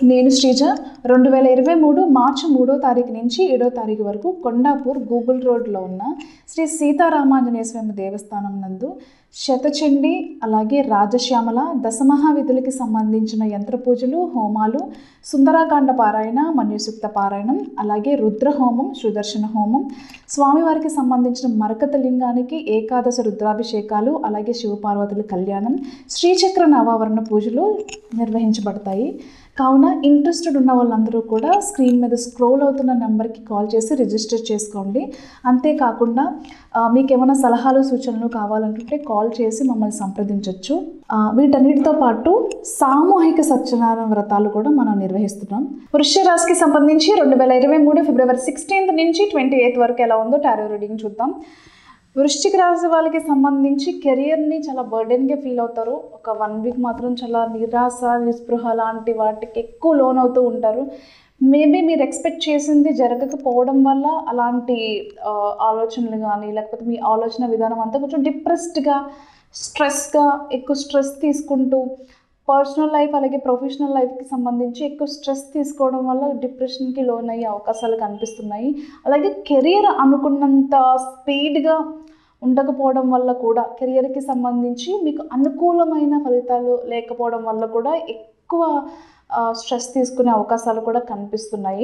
నేను శ్రీజ రెండు వేల ఇరవై మూడు మార్చి మూడో తారీఖు నుంచి ఏడో తారీఖు వరకు కొండాపూర్ గూగుల్ రోడ్లో ఉన్న శ్రీ సీతారామాంజనేయ స్వామి దేవస్థానం నందు శతచండి అలాగే రాజశ్యామల దశమహావిధులకి సంబంధించిన యంత్ర పూజలు హోమాలు సుందరాకాండ పారాయణ మన్యుసూక్త పారాయణం అలాగే రుద్ర హోమం సుదర్శన హోమం స్వామివారికి సంబంధించిన మరకత లింగానికి ఏకాదశ రుద్రాభిషేకాలు అలాగే శివపార్వతుల కళ్యాణం శ్రీచక్ర నవావరణ పూజలు నిర్వహించబడతాయి కావున ఇంట్రెస్టెడ్ ఉన్న వాళ్ళందరూ కూడా స్క్రీన్ మీద స్క్రోల్ అవుతున్న నెంబర్కి కాల్ చేసి రిజిస్టర్ చేసుకోండి అంతేకాకుండా ఆ, మీకు ఏమైనా సలహాలు సూచనలు కావాలనుకుంటే కాల్ చేసి మమ్మల్ని సంప్రదించవచ్చు వీటన్నిటితో పాటు సామూహిక సత్యనారాయణ వ్రతాలు కూడా మనం నిర్వహిస్తున్నాం వృశ్చిక రాశికి సంబంధించి రెండు వేల ఇరవై మూడు ఫిబ్రవరి సిక్స్టీన్త్ నుంచి ట్వంటీ ఎయిత్ వరకు ఎలా ఉందో టారో రీడింగ్ చూద్దాం వృశ్చిక రాశి వాళ్ళకి సంబంధించి కెరియర్ని చాలా బర్డెన్గా ఫీల్ అవుతారు ఒక వన్ వీక్ మాత్రం చాలా నిరాశ నిస్పృహ లాంటి వాటికి ఎక్కువ లోన్ అవుతూ ఉంటారు మేబీ మీరు ఎక్స్పెక్ట్ చేసింది జరగకపోవడం వల్ల అలాంటి ఆ, ఆలోచనలు కానీ లేకపోతే మీ ఆలోచన విధానం అంతా కొంచెం డిప్రెస్డ్గా స్ట్రెస్గా ఎక్కువ స్ట్రెస్ తీసుకుంటూ పర్సనల్ లైఫ్ అలాగే ప్రొఫెషనల్ లైఫ్కి సంబంధించి ఎక్కువ స్ట్రెస్ తీసుకోవడం వల్ల డిప్రెషన్కి లోన్ అయ్యే అవకాశాలు కనిపిస్తున్నాయి అలాగే కెరియర్ అనుకున్నంత స్పీడ్గా ఉండకపోవడం వల్ల కూడా కెరియర్కి సంబంధించి మీకు అనుకూలమైన ఫలితాలు లేకపోవడం వల్ల కూడా ఎక్కువ స్ట్రెస్ తీసుకునే అవకాశాలు కూడా కనిపిస్తున్నాయి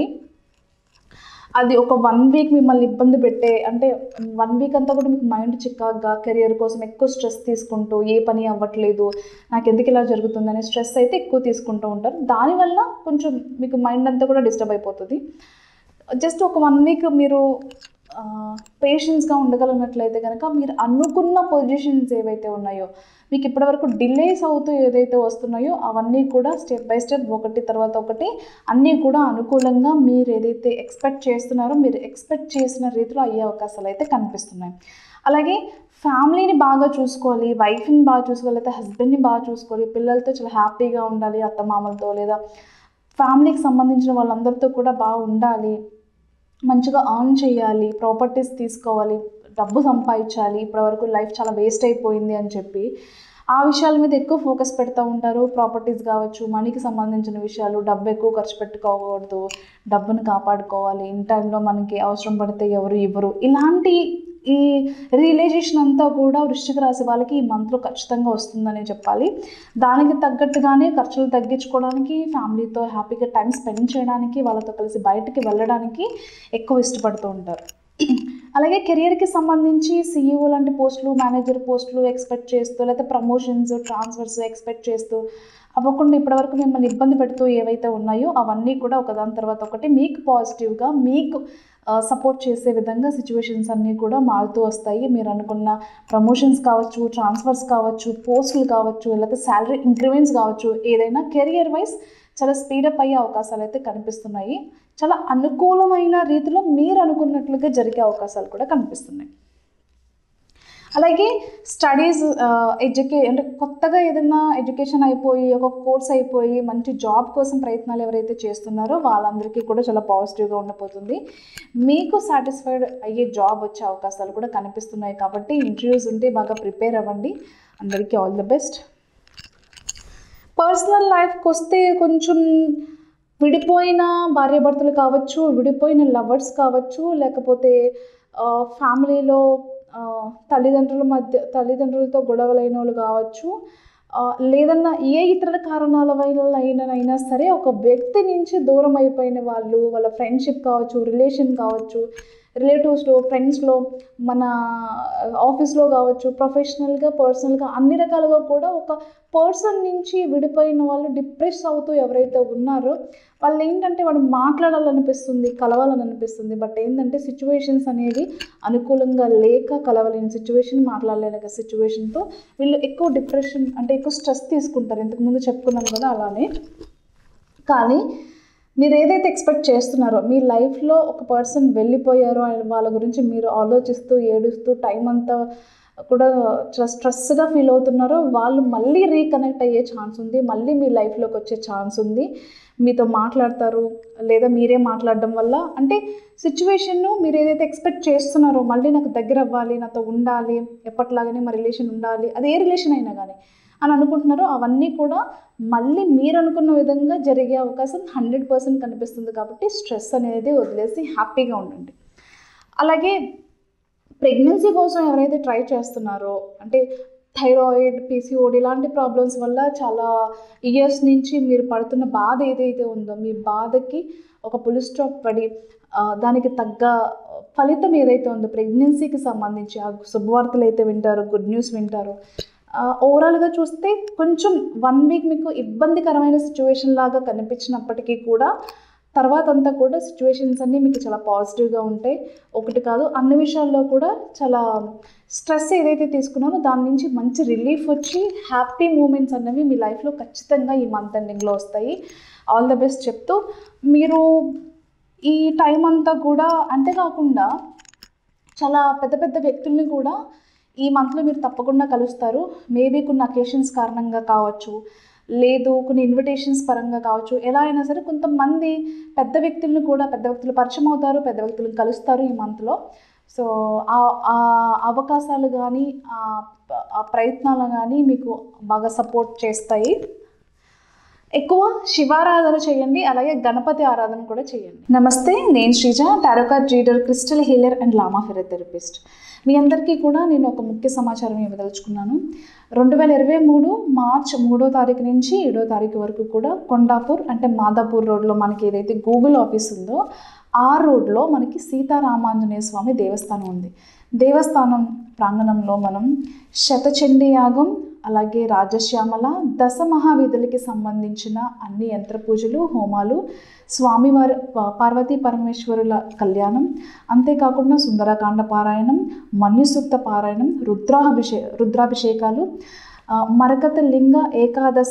అది ఒక వన్ వీక్ మిమ్మల్ని ఇబ్బంది పెట్టే అంటే వన్ వీక్ అంతా కూడా మీకు మైండ్ చిక్కాగా కెరియర్ కోసం ఎక్కువ స్ట్రెస్ తీసుకుంటూ ఏ పని అవ్వట్లేదు నాకు ఎందుకు ఇలా జరుగుతుందనే స్ట్రెస్ అయితే ఎక్కువ తీసుకుంటూ ఉంటారు దానివల్ల కొంచెం మీకు మైండ్ అంతా కూడా డిస్టర్బ్ అయిపోతుంది జస్ట్ ఒక వన్ వీక్ మీరు పేషెన్స్గా ఉండగలిగినట్లయితే కనుక మీరు అనుకున్న పొజిషన్స్ ఏవైతే ఉన్నాయో మీకు ఇప్పటివరకు డిలేస్ అవుతూ ఏదైతే వస్తున్నాయో అవన్నీ కూడా స్టెప్ బై స్టెప్ ఒకటి తర్వాత ఒకటి అన్నీ కూడా అనుకూలంగా మీరు ఏదైతే ఎక్స్పెక్ట్ చేస్తున్నారో మీరు ఎక్స్పెక్ట్ చేసిన రీతిలో అయ్యే అవకాశాలు అయితే కనిపిస్తున్నాయి అలాగే ఫ్యామిలీని బాగా చూసుకోవాలి వైఫ్ని బాగా చూసుకోవాలి లేదా హస్బెండ్ని బాగా చూసుకోవాలి పిల్లలతో చాలా హ్యాపీగా ఉండాలి అత్తమామలతో లేదా ఫ్యామిలీకి సంబంధించిన వాళ్ళందరితో కూడా బాగా ఉండాలి మంచిగా ఆన్ చేయాలి ప్రాపర్టీస్ తీసుకోవాలి డబ్బు సంపాదించాలి ఇప్పటివరకు లైఫ్ చాలా వేస్ట్ అయిపోయింది అని చెప్పి ఆ విషయాల మీద ఎక్కువ ఫోకస్ పెడతా ఉంటారు ప్రాపర్టీస్ కావచ్చు మనీకి సంబంధించిన విషయాలు డబ్బు ఎక్కువ ఖర్చు పెట్టుకోకూడదు డబ్బును కాపాడుకోవాలి ఇన్ టైంలో మనకి అవసరం పడితే ఎవరు ఇవ్వరు ఇలాంటి ఈ రియలైజేషన్ అంతా కూడా వృశ్చిక రాశి వాళ్ళకి ఈ మంత్లో ఖచ్చితంగా వస్తుందని చెప్పాలి దానికి తగ్గట్టుగానే ఖర్చులు తగ్గించుకోవడానికి ఫ్యామిలీతో హ్యాపీగా టైం స్పెండ్ చేయడానికి వాళ్ళతో కలిసి బయటికి వెళ్ళడానికి ఎక్కువ ఇష్టపడుతూ ఉంటారు అలాగే కెరియర్కి సంబంధించి సీఈఓ లాంటి పోస్టులు మేనేజర్ పోస్టులు ఎక్స్పెక్ట్ చేస్తూ లేకపోతే ప్రమోషన్స్ ట్రాన్స్ఫర్స్ ఎక్స్పెక్ట్ చేస్తూ అవ్వకుండా ఇప్పటివరకు మిమ్మల్ని ఇబ్బంది పెడుతూ ఏవైతే ఉన్నాయో అవన్నీ కూడా ఒకదాని తర్వాత ఒకటి మీకు పాజిటివ్గా మీకు సపోర్ట్ చేసే విధంగా సిచ్యువేషన్స్ అన్నీ కూడా మారుతూ వస్తాయి మీరు అనుకున్న ప్రమోషన్స్ కావచ్చు ట్రాన్స్ఫర్స్ కావచ్చు పోస్టులు కావచ్చు లేకపోతే శాలరీ ఇంక్రిమెంట్స్ కావచ్చు ఏదైనా కెరియర్ వైజ్ చాలా స్పీడప్ అయ్యే అవకాశాలు అయితే కనిపిస్తున్నాయి చాలా అనుకూలమైన రీతిలో మీరు అనుకున్నట్లుగా జరిగే అవకాశాలు కూడా కనిపిస్తున్నాయి అలాగే స్టడీస్ ఎడ్యుకే అంటే కొత్తగా ఏదైనా ఎడ్యుకేషన్ అయిపోయి ఒక కోర్స్ అయిపోయి మంచి జాబ్ కోసం ప్రయత్నాలు ఎవరైతే చేస్తున్నారో వాళ్ళందరికీ కూడా చాలా పాజిటివ్గా ఉండబోతుంది మీకు సాటిస్ఫైడ్ అయ్యే జాబ్ వచ్చే అవకాశాలు కూడా కనిపిస్తున్నాయి కాబట్టి ఇంటర్వ్యూస్ ఉంటే బాగా ప్రిపేర్ అవ్వండి అందరికీ ఆల్ ద బెస్ట్ పర్సనల్ లైఫ్కి వస్తే కొంచెం విడిపోయిన భార్యాభర్తలు కావచ్చు విడిపోయిన లవర్స్ కావచ్చు లేకపోతే ఆ, ఫ్యామిలీలో ఆ, తల్లిదండ్రుల మధ్య తల్లిదండ్రులతో గొడవలైన వాళ్ళు కావచ్చు ఆ, లేదన్నా ఏ ఇతర కారణాల వల్ల అయినా సరే ఒక వ్యక్తి నుంచి దూరం అయిపోయిన వాళ్ళు వాళ్ళ ఫ్రెండ్షిప్ కావచ్చు రిలేషన్ కావచ్చు రిలేటివ్స్లో ఫ్రెండ్స్లో మన ఆఫీస్లో కావచ్చు ప్రొఫెషనల్గా పర్సనల్గా అన్ని రకాలుగా కూడా ఒక పర్సన్ నుంచి విడిపోయిన వాళ్ళు డిప్రెస్ అవుతూ ఎవరైతే ఉన్నారో వాళ్ళు ఏంటంటే వాడు మాట్లాడాలనిపిస్తుంది కలవాలని అనిపిస్తుంది బట్ ఏంటంటే సిచ్యువేషన్స్ అనేవి అనుకూలంగా లేక కలవలేని సిచ్యువేషన్ మాట్లాడలేని సిచ్యువేషన్తో వీళ్ళు ఎక్కువ డిప్రెషన్ అంటే ఎక్కువ స్ట్రెస్ తీసుకుంటారు ఇంతకుముందు చెప్పుకున్నాం కదా అలానే కానీ మీరు ఏదైతే ఎక్స్పెక్ట్ చేస్తున్నారో మీ లైఫ్లో ఒక పర్సన్ వెళ్ళిపోయారో ఆయన వాళ్ళ గురించి మీరు ఆలోచిస్తూ ఏడుస్తూ టైం అంతా కూడా చాలా స్ట్రెస్గా ఫీల్ అవుతున్నారో వాళ్ళు మళ్ళీ రీకనెక్ట్ అయ్యే ఛాన్స్ ఉంది మళ్ళీ మీ లైఫ్లోకి వచ్చే ఛాన్స్ ఉంది మీతో మాట్లాడతారు లేదా మీరే మాట్లాడడం వల్ల అంటే సిచ్యువేషన్ను మీరు ఏదైతే ఎక్స్పెక్ట్ చేస్తున్నారో మళ్ళీ నాకు దగ్గర అవ్వాలి నాతో ఉండాలి ఎప్పటిలాగానే మా రిలేషన్ ఉండాలి అది ఏ రిలేషన్ అయినా కానీ అని అనుకుంటున్నారో అవన్నీ కూడా మళ్ళీ మీరు అనుకున్న విధంగా జరిగే అవకాశం హండ్రెడ్ పర్సెంట్ కనిపిస్తుంది కాబట్టి స్ట్రెస్ అనేది వదిలేసి హ్యాపీగా ఉండండి అలాగే ప్రెగ్నెన్సీ కోసం ఎవరైతే ట్రై చేస్తున్నారో అంటే థైరాయిడ్ పీసీఓడి ఇలాంటి ప్రాబ్లమ్స్ వల్ల చాలా ఇయర్స్ నుంచి మీరు పడుతున్న బాధ ఏదైతే ఉందో మీ బాధకి ఒక పులి స్టాప్ పడి ఆ, దానికి తగ్గ ఫలితం ఏదైతే ఉందో ప్రెగ్నెన్సీకి సంబంధించి ఆ శుభవార్తలు అయితే వింటారు గుడ్ న్యూస్ వింటారు ఓవరాల్గా చూస్తే కొంచెం వన్ వీక్ మీకు ఇబ్బందికరమైన సిచ్యువేషన్ లాగా కనిపించినప్పటికీ కూడా తర్వాత అంతా కూడా సిచ్యువేషన్స్ అన్నీ మీకు చాలా పాజిటివ్గా ఉంటాయి ఒకటి కాదు అన్ని విషయాల్లో కూడా చాలా స్ట్రెస్ ఏదైతే తీసుకున్నారో దాని నుంచి మంచి రిలీఫ్ వచ్చి హ్యాపీ మూమెంట్స్ అనేవి మీ లైఫ్లో ఖచ్చితంగా ఈ మంత్ ఎండింగ్లో వస్తాయి ఆల్ ద బెస్ట్ చెప్తూ మీరు ఈ టైం అంతా కూడా అంతేకాకుండా చాలా పెద్ద పెద్ద వ్యక్తుల్ని కూడా ఈ మంత్లో మీరు తప్పకుండా కలుస్తారు మేబీ కొన్ని అకేషన్స్ కారణంగా కావచ్చు లేదు కొన్ని ఇన్విటేషన్స్ పరంగా కావచ్చు ఎలా అయినా సరే కొంతమంది పెద్ద వ్యక్తులను కూడా పెద్ద వ్యక్తులు పరిచయం అవుతారు పెద్ద వ్యక్తులను కలుస్తారు ఈ మంత్లో సో ఆ- ఆ అవకాశాలు కానీ ఆ ప్రయత్నాలు కానీ మీకు బాగా సపోర్ట్ చేస్తాయి ఎక్కువ శివారాధన చేయండి అలాగే గణపతి ఆరాధన కూడా చేయండి నమస్తే నేను Sreeja tarot card reader crystal healer and lama fera therapist మీ అందరికీ కూడా నేను ఒక ముఖ్య సమాచారం ఇవ్వదలుచుకున్నాను రెండు వేల ఇరవై మూడు మార్చ్ మూడో తారీఖు నుంచి ఏడో తారీఖు వరకు కూడా కొండాపూర్ అంటే మాదాపూర్ రోడ్లో మనకి ఏదైతే గూగుల్ ఆఫీస్ ఉందో ఆ రోడ్లో మనకి సీతారామాంజనేయ స్వామి దేవస్థానం ఉంది దేవస్థానం ప్రాంగణంలో మనం శతచండీ యాగం అలాగే రాజశ్యామల దశ మహావిధులకి సంబంధించిన అన్ని యంత్ర పూజలు హోమాలు స్వామివారి పా- పార్వతీ పరమేశ్వరుల కళ్యాణం అంతేకాకుండా సుందరకాండ పారాయణం మన్యుసూక్త పారాయణం రుద్రాభిషే రుద్రాభిషేకాలు ఆ, మరకత లింగ ఏకాదశ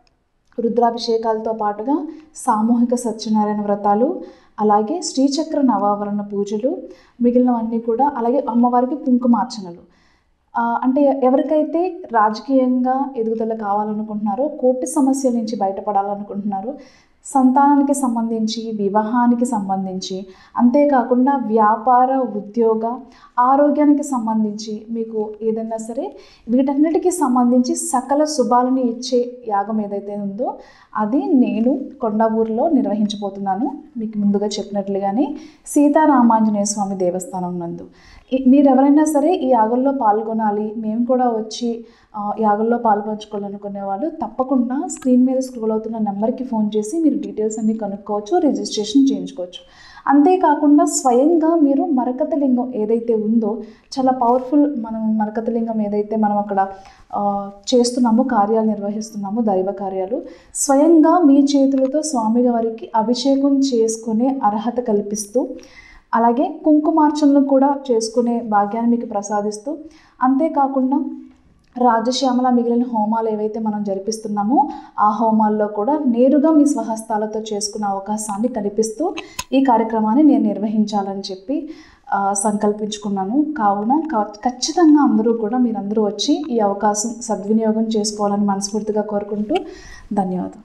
రుద్రాభిషేకాలతో పాటుగా సామూహిక సత్యనారాయణ వ్రతాలు అలాగే శ్రీచక్ర నవావరణ పూజలు మిగిలినవన్నీ కూడా అలాగే అమ్మవారికి కుంకుమార్చనలు ఆ, అంటే ఎవరికైతే రాజకీయంగా ఎదుగుదల కావాలనుకుంటున్నారో కోర్టు సమస్యల నుంచి బయటపడాలనుకుంటున్నారో సంతానానికి సంబంధించి వివాహానికి సంబంధించి అంతేకాకుండా వ్యాపార ఉద్యోగ ఆరోగ్యానికి సంబంధించి మీకు ఏదైనా సరే వీటన్నిటికీ సంబంధించి సకల శుభాలను ఇచ్చే యాగం ఏదైతే ఉందో అది నేను కొండాపూర్లో నిర్వహించబోతున్నాను మీకు ముందుగా చెప్పినట్లుగానే సీతారామాంజనేయ స్వామి దేవస్థానం నందు ఈ- మీరు ఎవరైనా సరే ఈ యాగంలో పాల్గొనాలి మేము కూడా వచ్చి ఆ, యాగంలో పాల్పంచుకోవాలనుకునే వాళ్ళు తప్పకుండా స్క్రీన్ మీద స్క్రోల్ అవుతున్న నెంబర్కి ఫోన్ చేసి మీరు డీటెయిల్స్ అన్నీ కనుక్కోవచ్చు రిజిస్ట్రేషన్ చేయించుకోవచ్చు అంతేకాకుండా స్వయంగా మీరు మరకత లింగం ఏదైతే ఉందో చాలా పవర్ఫుల్ మనం మరకత లింగం ఏదైతే మనం అక్కడ ఆ, చేస్తున్నామో కార్యాలు నిర్వహిస్తున్నామో దైవ కార్యాలు స్వయంగా మీ చేతులతో స్వామి వారికి అభిషేకం చేసుకునే అర్హత కల్పిస్తూ అలాగే కుంకుమార్చనలు కూడా చేసుకునే భాగ్యాన్ని మీకు ప్రసాదిస్తూ అంతేకాకుండా రాజశ్యామల మిగిలిన హోమాలు ఏవైతే మనం జరిపిస్తున్నామో ఆ హోమాల్లో కూడా నేరుగా మీ స్వహస్తాలతో చేసుకునే అవకాశాన్ని కల్పిస్తూ ఈ కార్యక్రమాన్ని నేను నిర్వహించాలని చెప్పి ఆ, సంకల్పించుకున్నాను కావున క- ఖచ్చితంగా అందరూ కూడా మీరందరూ వచ్చి ఈ అవకాశం సద్వినియోగం చేసుకోవాలని మనస్ఫూర్తిగా కోరుకుంటూ ధన్యవాదాలు